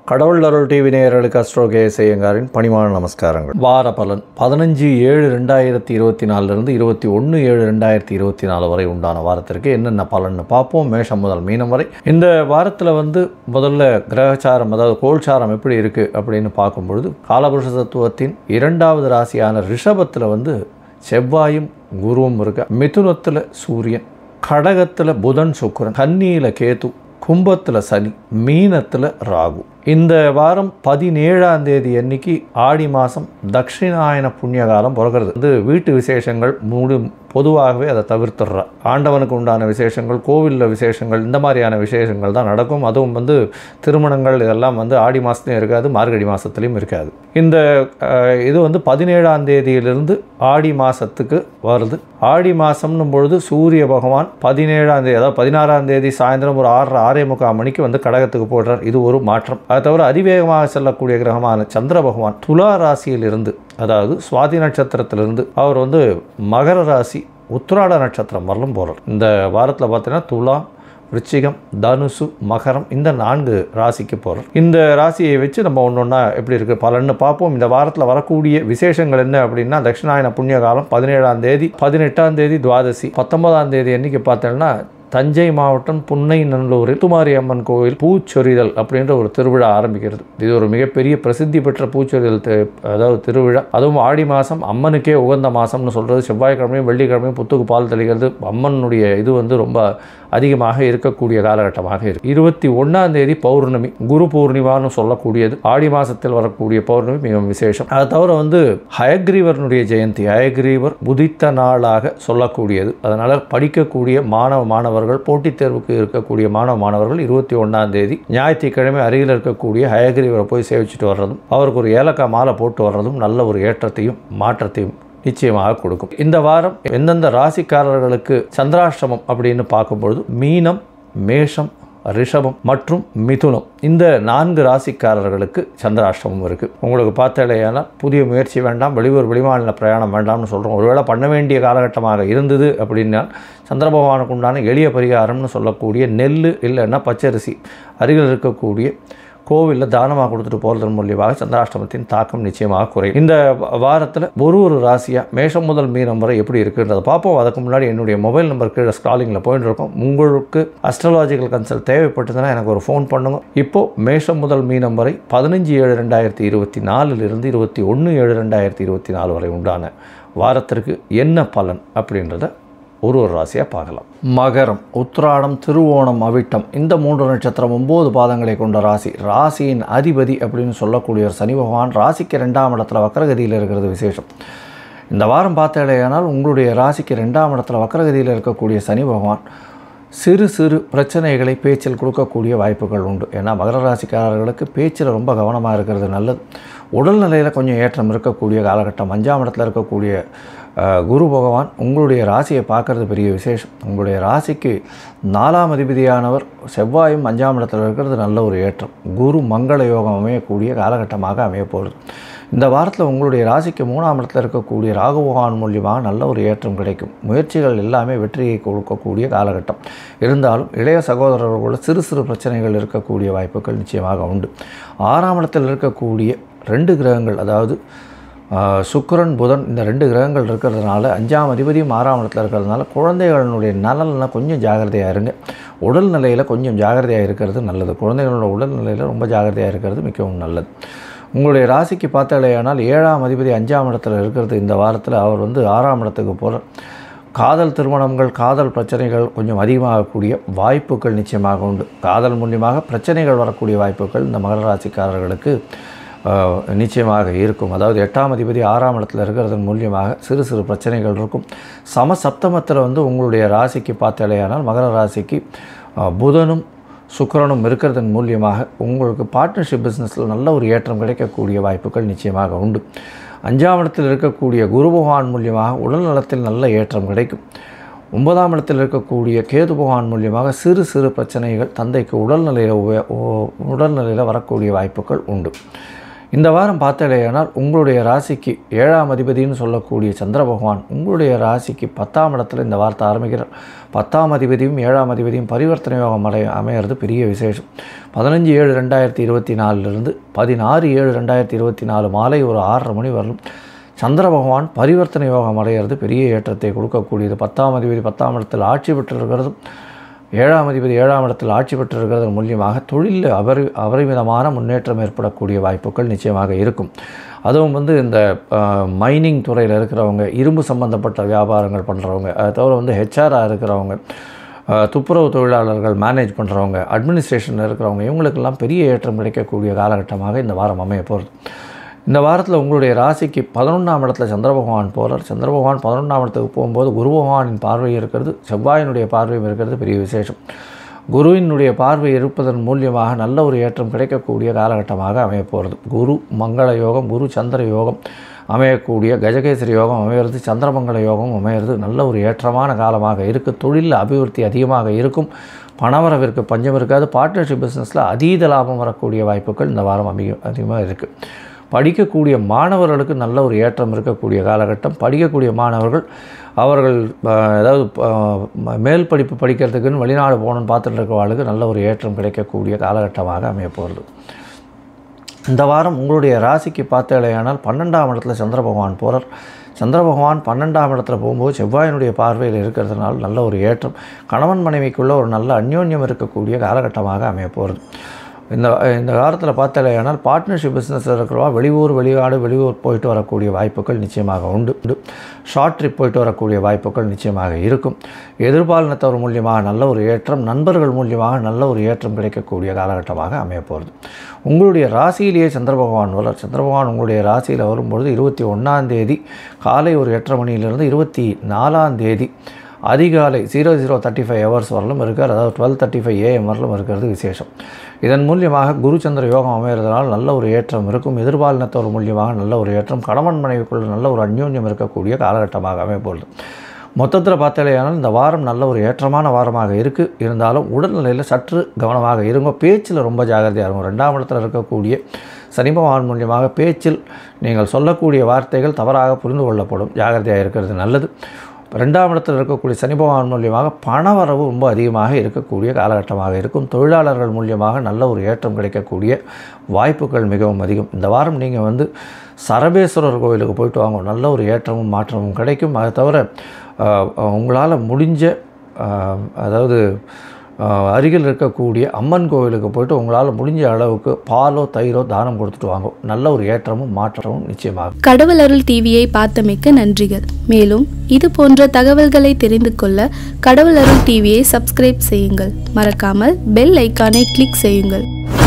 கடவுள் அருள் டிவி நேயர்களுக்கு அஸ்ட்ரோ கேஎஸ் ஐயங்காரின் பணிவான நமஸ்காரங்கள் வார பலன் பதினஞ்சு ஏழு ரெண்டாயிரத்தி இருபத்தி நாலுலேருந்து இருபத்தி ஒன்று ஏழு ரெண்டாயிரத்தி இருபத்தி நாலு வரை உண்டான வாரத்திற்கு என்னென்ன பலன்னு பார்ப்போம் மேஷம் முதல் மீனம் வரை இந்த வாரத்தில் வந்து முதல்ல கிரகச்சாரம் அதாவது கோல்சாரம் எப்படி இருக்குது அப்படின்னு பார்க்கும்பொழுது காலபுருஷ தத்துவத்தின் இரண்டாவது ராசியான ரிஷபத்தில் வந்து செவ்வாயும் குருவும் இருக்க மிதுனத்தில் சூரியன் கடகத்தில் புதன் சுக்கிரன் கன்னியில் கேது கும்பத்தில் சனி மீனத்தில் ராகு இந்த வாரம் பதினேழாம் தேதி அன்னைக்கு ஆடி மாதம் தட்சிணாயன புண்ணிய காலம் பிறக்கிறது இது வீட்டு விசேஷங்கள் மூடு பொதுவாகவே அதை தவிர்த்துடுறா ஆண்டவனுக்கு உண்டான விசேஷங்கள் கோவிலில் விசேஷங்கள் இந்த மாதிரியான விசேஷங்கள் தான் நடக்கும் அதுவும் வந்து திருமணங்கள் இதெல்லாம் வந்து ஆடி மாதத்துலையும் இருக்காது மார்கழி மாதத்துலேயும் இருக்காது இந்த அஹ், இது வந்து பதினேழாம் தேதியிலிருந்து ஆடி மாதத்துக்கு வருது ஆடி மாதம்னும் பொழுது சூரிய பகவான் பதினேழாம் தேதி அதாவது பதினாறாம் தேதி சாயந்தரம் ஒரு ஆறரை ஆறே முக்கால் மணிக்கு வந்து கடகத்துக்கு போடுறார் இது ஒரு மாற்றம் அதை தவிர அதிவேகமாக செல்லக்கூடிய கிரகமான சந்திர பகவான் துலா ராசியிலிருந்து அதாவது சுவாதி நட்சத்திரத்திலிருந்து அவர் வந்து மகர ராசி உத்திராட நட்சத்திரம் வரலும் போகிறார் இந்த வாரத்தில் பார்த்தீங்கன்னா துலா விருச்சிகம் தனுசு மகரம் இந்த நான்கு ராசிக்கு போகிறார் இந்த ராசியை வச்சு நம்ம ஒன்று ஒன்றா எப்படி இருக்குது பலன்னு பார்ப்போம் இந்த வாரத்தில் வரக்கூடிய விசேஷங்கள் என்ன அப்படின்னா தட்சிணாயன புண்ணிய காலம் பதினேழாம் தேதி பதினெட்டாம் தேதி துவாதசி பத்தொன்பதாம் தேதி அன்னைக்கு பார்த்தோம்னா தஞ்சை மாவட்டம் புன்னை நல்லூரில் துமாரி அம்மன் கோவில் பூச்சொரிதல் அப்படின்ற ஒரு திருவிழா ஆரம்பிக்கிறது இது ஒரு மிகப்பெரிய பிரசித்தி பெற்ற பூச்சொரிதல் தி- அதாவது திருவிழா அதுவும் ஆடி மாதம் அம்மனுக்கே உகந்த மாதம்னு சொல்கிறது செவ்வாய்க்கிழமையும் வெள்ளிக்கிழமையும் புத்துக்கு பால் தெளிக்கிறது அம்மனுடைய இது வந்து ரொம்ப அதிகமாக இருக்கக்கூடிய காலகட்டமாக இருக்கு இருபத்தி ஒன்றாம் தேதி பௌர்ணமி குரு பூர்ணிமான்னு சொல்லக்கூடியது ஆடி மாதத்தில் வரக்கூடிய பௌர்ணமி மிகவும் விசேஷம் அதை தவிர வந்து ஹயக்ரீவர்னுடைய ஜெயந்தி ஹயக்ரீவர் உதித்த நாளாக சொல்லக்கூடியது அதனால் படிக்கக்கூடிய மாணவ மாணவர்கள் போட்டித் தேர்வுக்கு இருக்கக்கூடிய மாணவ மாணவர்கள் இருபத்தி ஒன்றாம் தேதி ஞாயிற்றுக்கிழமை அருகில் இருக்கக்கூடிய ஹயக்ரீவரை போய் சேவிச்சுட்டு வர்றதும் அவருக்கு ஒரு ஏலக்காய் மாலை போட்டு வர்றதும் நல்ல ஒரு ஏற்றத்தையும் மாற்றத்தையும் நிச்சயமாக கொடுக்கும் இந்த வாரம் எந்தெந்த ராசிக்காரர்களுக்கு சந்திராஷ்டமம் அப்படின்னு பார்க்கும்பொழுது மீனம் மேஷம் ரிஷபம் மற்றும் மிதுனம் இந்த நான்கு ராசிக்காரர்களுக்கு சந்திராஷ்டமம் இருக்குது உங்களுக்கு பார்த்தாலேயானால் புதிய முயற்சி வேண்டாம் வெளியூர் வெளிமாநில பிரயாணம் வேண்டாம்னு சொல்கிறோம் ஒருவேளை பண்ண வேண்டிய காலகட்டமாக இருந்தது அப்படின்னா சந்திர பகவானுக்கு உண்டான எளிய பரிகாரம்னு சொல்லக்கூடிய நெல் இல்லைன்னா பச்சரிசி அருகில் இருக்கக்கூடிய கோவிலில் தானமாக கொடுத்துட்டு போகிறதன் மூலியமாக சந்திராஷ்டமத்தின் தாக்கம் நிச்சயமாக குறையும் இந்த வாரத்தில் ஒரு ஒரு ராசியாக மேஷம் முதல் மீனம் வரை எப்படி இருக்குன்றதை பார்ப்போம் அதுக்கு முன்னாடி என்னுடைய மொபைல் நம்பர் கீழே ஸ்க்ராலிங்கில் போயிட்டு இருக்கோம் உங்களுக்கு அஸ்ட்ராலாஜிக்கல் கன்சல்ட் தேவைப்பட்டதுன்னா எனக்கு ஒரு ஃபோன் பண்ணுங்க இப்போது மேஷம் முதல் மீனம் வரை பதினஞ்சு ஏழு ரெண்டாயிரத்தி இருபத்தி நாலுலேருந்து இருபத்தி ஒன்று ஏழு ரெண்டாயிரத்தி இருபத்தி நாலு வரை உண்டான வாரத்திற்கு என்ன பலன் அப்படின்றத ஒரு ஒரு ராசியாக பார்க்கலாம் மகரம் உத்திராடம் திருவோணம் அவிட்டம் இந்த மூன்று நட்சத்திரம் ஒம்பது பாதங்களை கொண்ட ராசி ராசியின் அதிபதி அப்படின்னு சொல்லக்கூடிய ஒரு சனி பகவான் ராசிக்கு ரெண்டாம் இடத்துல வக்கரகதியில் இருக்கிறது விசேஷம் இந்த வாரம் பார்த்தாலேயானால் உங்களுடைய ராசிக்கு ரெண்டாம் இடத்துல வக்கரகதியில் இருக்கக்கூடிய சனி பகவான் சிறு சிறு பிரச்சனைகளை பேச்சில் கொடுக்கக்கூடிய வாய்ப்புகள் உண்டு ஏன்னா மகர ராசிக்காரர்களுக்கு பேச்சில் ரொம்ப கவனமாக இருக்கிறது நல்லது உடல்நிலையில் கொஞ்சம் ஏற்றம் இருக்கக்கூடிய காலகட்டம் அஞ்சாம் இடத்துல இருக்கக்கூடிய அஹ், குரு பகவான் உங்களுடைய ராசியை பார்க்கறது பெரிய விசேஷம் உங்களுடைய ராசிக்கு நாலாம் அதிபதியானவர் செவ்வாயும் அஞ்சாம் இடத்துல இருக்கிறது நல்ல ஒரு ஏற்றம் குரு மங்கள யோகம் அமையக்கூடிய காலகட்டமாக அமைய போகிறது இந்த வாரத்தில் உங்களுடைய ராசிக்கு மூணாம் இடத்துல இருக்கக்கூடிய ராகு பகவான் மூலியமாக நல்ல ஒரு ஏற்றம் கிடைக்கும் முயற்சிகள் எல்லாமே வெற்றியை கொடுக்கக்கூடிய காலகட்டம் இருந்தாலும் இளைய சகோதரர்களோட சிறு சிறு பிரச்சனைகள் இருக்கக்கூடிய வாய்ப்புகள் நிச்சயமாக உண்டு ஆறாம் இடத்தில் இருக்கக்கூடிய ரெண்டு கிரகங்கள் அதாவது ஆஹ், சுக்கிரன் புதன் இந்த ரெண்டு கிரகங்கள் இருக்கிறதுனால அஞ்சாம் அதிபதியும் ஆறாம் இடத்துல இருக்கிறதுனால குழந்தைகளினுடைய நலனில் கொஞ்சம் ஜாகிரதையாக இருங்க உடல்நிலையில் கொஞ்சம் ஜாகிரதையாக இருக்கிறது நல்லது குழந்தைகளோட உடல்நிலையில் ரொம்ப ஜாகிரதையாக இருக்கிறது மிகவும் நல்லது உங்களுடைய ராசிக்கு பார்த்தாலேயானால் ஏழாம் அதிபதி அஞ்சாம் இடத்துல இருக்கிறது இந்த வாரத்தில் அவர் வந்து ஆறாம் இடத்துக்கு போகிறார் காதல் திருமணங்கள் காதல் பிரச்சனைகள் கொஞ்சம் அதிகமாகக்கூடிய வாய்ப்புகள் நிச்சயமாக உண்டு காதல் மூலியமாக பிரச்சனைகள் வரக்கூடிய வாய்ப்புகள் இந்த மகர ராசிக்காரர்களுக்கு ஆஹ், நிச்சயமாக இருக்கும் அதாவது எட்டாம் அதிபதி ஆறாம் இடத்துல இருக்கிறதன் மூலியமாக சிறு சிறு பிரச்சனைகள் இருக்கும் சம சப்தமத்தில் வந்து உங்களுடைய ராசிக்கு பார்த்தாலேயானால் மகர ராசிக்கு ஆஹ், புதனும் சுக்கிரனும் இருக்கிறதன் மூலியமாக உங்களுக்கு பார்ட்னர்ஷிப் பிஸ்னஸில் நல்ல ஒரு ஏற்றம் கிடைக்கக்கூடிய வாய்ப்புகள் நிச்சயமாக உண்டு அஞ்சாம் இடத்தில் இருக்கக்கூடிய குரு பகவான் மூலியமாக உடல் நலத்தில் நல்ல ஏற்றம் கிடைக்கும் ஒன்பதாம் இடத்தில் இருக்கக்கூடிய கேது பகவான் மூலியமாக சிறு சிறு பிரச்சனைகள் தந்தைக்கு உடல்நிலையில் உப- ஓ- உடல்நிலையில் வரக்கூடிய வாய்ப்புகள் உண்டு இந்த வாரம் பார்த்தாலேயானால் உங்களுடைய ராசிக்கு ஏழாம் அதிபதினு சொல்லக்கூடிய சந்திர பகவான் உங்களுடைய ராசிக்கு பத்தாம் இடத்துல இந்த வார்த்தை ஆரம்பிக்கிறார் பத்தாம் அதிபதியும் ஏழாம் அதிபதியும் பரிவர்த்தனை யோகம் அடைய அமையிறது பெரிய விசேஷம் பதினஞ்சு ஏழு ரெண்டாயிரத்தி இருபத்தி நாலுலேருந்து பதினாறு ஏழு ரெண்டாயிரத்தி இருபத்தி நாலு மாலை ஒரு ஆறரை மணி வரலும் சந்திர பகவான் பரிவர்த்தனை யோகம் அடைகிறது பெரிய ஏற்றத்தை கொடுக்கக்கூடியது பத்தாம் அதிபதி பத்தாம் இடத்தில் ஆட்சி பெற்றிருக்கிறதும் ஏழாம் அதிபதி ஏழாம் இடத்தில் ஆட்சி பெற்றிருக்கிறது மூலியமாக தொழிலில் அபரி அபரிமிதமான முன்னேற்றம் ஏற்படக்கூடிய வாய்ப்புகள் நிச்சயமாக இருக்கும் அதுவும் வந்து இந்த மைனிங் துறையில் இருக்கிறவங்க இரும்பு சம்பந்தப்பட்ட வியாபாரங்கள் பண்ணுறவங்க அதை தவிர வந்து ஹெச்ஆராக இருக்கிறவங்க அஹ், துப்புரவு தொழிலாளர்கள் மேனேஜ் பண்ணுறவங்க அட்மினிஸ்ட்ரேஷனில் இருக்கிறவங்க இவங்களுக்கெல்லாம் பெரிய ஏற்றம் கிடைக்கக்கூடிய காலகட்டமாக இந்த வாரம் அமைய போகிறது இந்த வாரத்தில் உங்களுடைய ராசிக்கு பதினொன்றாம் இடத்துல சந்திர பகவான் போகிறார் சந்திர பகவான் பதினொன்றாம் இடத்துக்கு போகும்போது குரு பகவானின் பார்வை இருக்கிறது செவ்வாயினுடைய பார்வையும் இருக்கிறது பெரிய விசேஷம் குருவினுடைய பார்வை இருப்பதன் மூலியமாக நல்ல ஒரு ஏற்றம் கிடைக்கக்கூடிய காலகட்டமாக அமையப் போகிறது குரு மங்கள யோகம் குரு சந்திர யோகம் அமையக்கூடிய கஜகேசரி யோகம் அமையிறது சந்திரமங்கல யோகம் அமையிறது நல்ல ஒரு ஏற்றமான காலமாக இருக்குது தொழிலில் அபிவிருத்தி அதிகமாக இருக்கும் பணவரவிற்கு பஞ்சம் இருக்காது பார்ட்னர்ஷிப் பிஸ்னஸில் அதீத லாபம் வரக்கூடிய வாய்ப்புகள் இந்த வாரம் அதிக அதிகமாக இருக்குது படிக்கக்கூடிய மாணவர்களுக்கு நல்ல ஒரு ஏற்றம் இருக்கக்கூடிய காலகட்டம் படிக்கக்கூடிய மாணவர்கள் அவர்கள் அஹ், அதாவது அஹ், ம- மேல் படிப்பு படிக்கிறதுக்குன்னு வெளிநாடு போகணும்னு பார்த்துட்டு இருக்கிறவர்களுக்கு நல்ல ஒரு ஏற்றம் கிடைக்கக்கூடிய காலகட்டமாக அமைய போகிறது இந்த வாரம் உங்களுடைய ராசிக்கு பார்த்தாலேயானால் பன்னெண்டாம் இடத்துல சந்திர பகவான் போகிறார் சந்திர பகவான் பன்னெண்டாம் இடத்துல போகும்போது செவ்வாயினுடைய பார்வையில் இருக்கிறதுனால நல்ல ஒரு ஏற்றம் கணவன் மனைவிக்குள்ள ஒரு நல்ல அந்யோன்யம் இருக்கக்கூடிய காலகட்டமாக அமைய போகிறது இந்த இந்த காலத்தில் பார்த்தாலேயானால் பார்ட்னர்ஷிப் பிஸ்னஸில் இருக்கிறவா வெளியூர் வெளிநாடு வெளியூர் போயிட்டு வரக்கூடிய வாய்ப்புகள் நிச்சயமாக உண்டு உண்டு ஷார்ட் ட்ரிப் போயிட்டு வரக்கூடிய வாய்ப்புகள் நிச்சயமாக இருக்கும் எதிர்பாலினத்தவர் மூலியமாக நல்ல ஒரு ஏற்றம் நண்பர்கள் மூலியமாக நல்ல ஒரு ஏற்றம் கிடைக்கக்கூடிய காலகட்டமாக அமைய போகிறது உங்களுடைய ராசியிலேயே சந்திர பகவான் வரார் சந்திர பகவான் உங்களுடைய ராசியில் வரும்பொழுது இருபத்தி ஒன்றாம் தேதி காலை ஒரு எட்டரை மணியிலிருந்து இருபத்தி நாலாம் தேதி அதிகாலை zero zero thirty five hours வரலும் இருக்கார் அதாவது டுவெல் தேர்ட்டி ஃபைவ் ஏஎம் வரலும் இருக்கிறது விசேஷம் இதன் மூலியமாக குருச்சந்திர யோகம் அமைகிறதுனால நல்ல ஒரு ஏற்றம் இருக்கும் எதிர்பாலினத்தோர் மூலியமாக நல்ல ஒரு ஏற்றம் கணவன் மனைவிக்குள்ள நல்ல ஒரு அந்யோன்யம் இருக்கக்கூடிய காலகட்டமாக அமையப்போகுது மொத்தத்தில் பார்த்தாலேயானால் இந்த வாரம் நல்ல ஒரு ஏற்றமான வாரமாக இருக்குது இருந்தாலும் உடல்நிலையில் சற்று கவனமாக இருங்க பேச்சில் ரொம்ப ஜாகிரதையாக இருக்கும் ரெண்டாம் இடத்துல இருக்கக்கூடிய சனி பகவான் மூலியமாக பேச்சில் நீங்கள் சொல்லக்கூடிய வார்த்தைகள் தவறாக புரிந்து கொள்ளப்படும் ஜாகிரதையாக இருக்கிறது நல்லது ரெண்டாம் இடத்தில் இருக்கக்கூடிய சனி பகவான் மூலியமாக பணவரவு ரொம்ப அதிகமாக இருக்கக்கூடிய காலகட்டமாக இருக்கும் தொழிலாளர்கள் மூலியமாக நல்ல ஒரு ஏற்றம் கிடைக்கக்கூடிய வாய்ப்புகள் மிகவும் அதிகம் இந்த வாரம் நீங்கள் வந்து சரபேஸ்வரர் கோவிலுக்கு போயிட்டு வாங்க நல்ல ஒரு ஏற்றமும் மாற்றமும் கிடைக்கும் அதை தவிர உங்களால் முடிஞ்ச ஆஹ், அதாவது ஆஹ், அருகில் இருக்கக்கூடிய அம்மன் கோவிலுக்கு போயிட்டு உங்களால் முடிஞ்ச அளவுக்கு பாலோ தயிரோ தானம் கொடுத்துட்டு வாங்க நல்ல ஒரு ஏற்றமும் மாற்றமும் நிச்சயமாகும் கடவுள் அருள் டிவியை பார்த்தமைக்க நன்றிகள் மேலும் இது போன்ற தகவல்களை தெரிந்து கொள்ள கடவுள் அருள் டிவியை சப்ஸ்கிரைப் செய்யுங்கள் மறக்காமல் பெல் ஐக்கானை கிளிக் செய்யுங்கள்